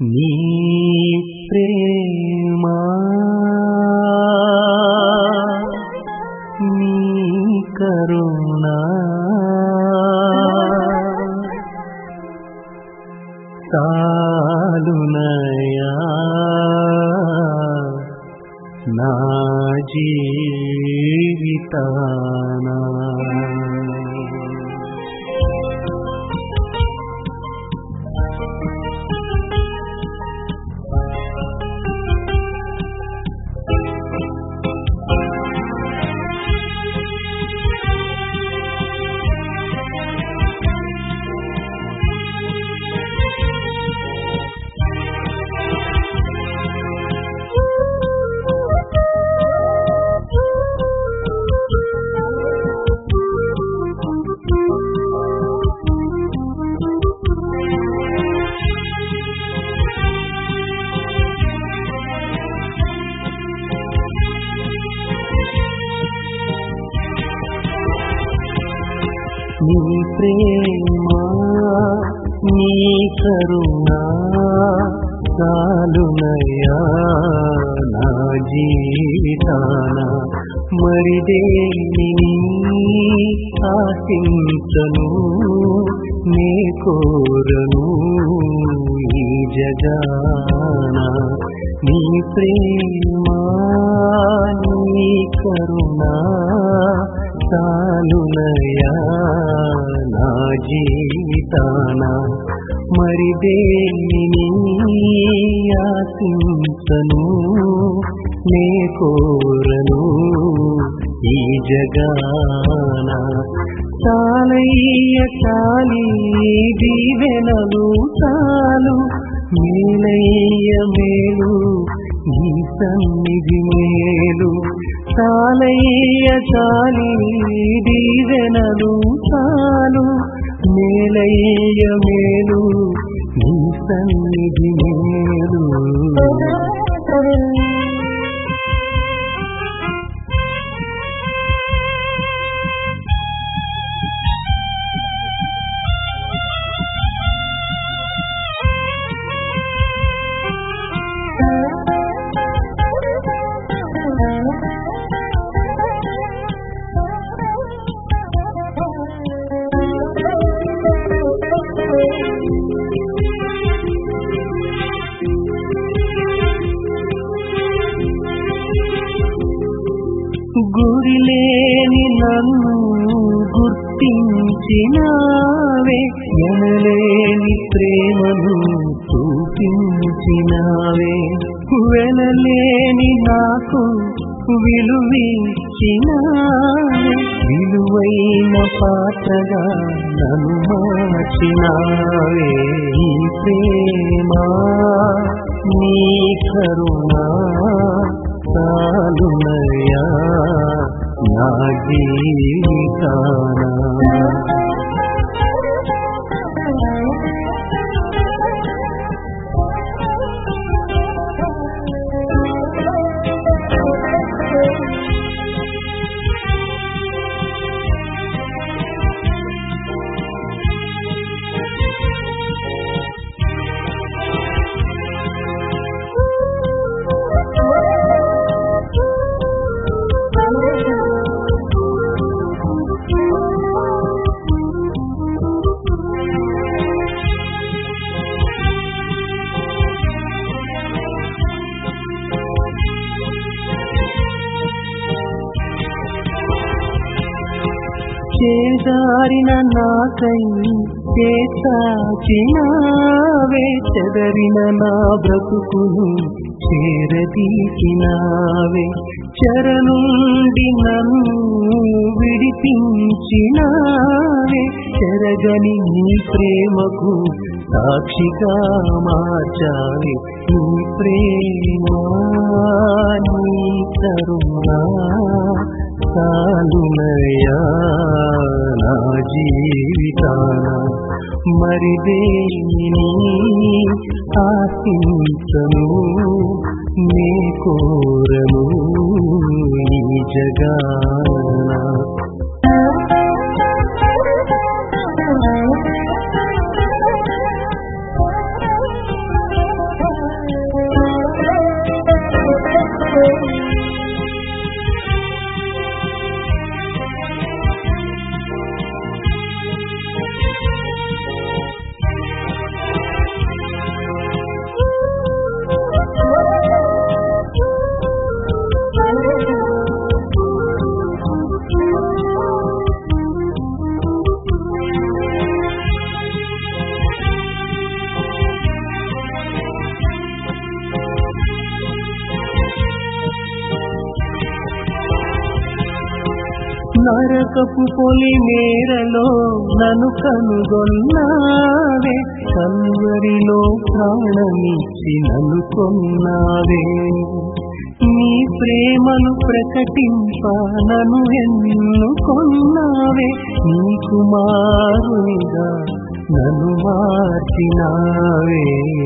నీ ప్రేమ నీ కరుణ చాలునయా నా జీవితానా నీ ప్రేమ నీ కరుణ చాలునయ్యా నా జీవితాన మరిదేని ఆశించను నే కోరను ఈ జగాన నీ ప్రేమ నీ కరుణ చాలునయా నా జీవితాన మరి దేనిని ఆశించను నే కోరను ఈ జగాన చాలయ్య చాలి దీవెనలు చాలు మేలయ్య మేలు ఈ సన్నిధి మేలు చాలయ్య చాలి దీవెనలు చాలు మేలయ్య మేలు ఈ సన్నిధి మేలు గురిలేని నన్ను గుర్తించినావే ఎనలేని ప్రేమను చూపించినావే వెనలేని నాకు విలువించినావే విలువైన పాత్రగా నన్ను మార్చినావే ఈ ప్రేమ నీ కరుణ చాలునయ్యా నా జీవితాన చేదారిన నాకై చేసాచినావే చెదరిన నా బ్రతుకును చేరదీసినావే చెరనుండి నన్ను విడిపించినావే చెరగని నీ ప్రేమకు సాక్షిగా మార్చావే నీ ప్రేమ నీ కరుణ చాలునయ్యా నా జీవితాన మరి దేనిని ఆశించను నే కోరను ఈ జగాన నరకపు పొలి మేరలో నన్ను కనుగొన్నావే కల్వరిలో ప్రాణమిచ్చి నన్ను కొన్నావే నీ ప్రేమను ప్రకటింప నన్ను ఎన్నుకొన్నావే నీ కుమారునిగా నన్ను మార్చినావే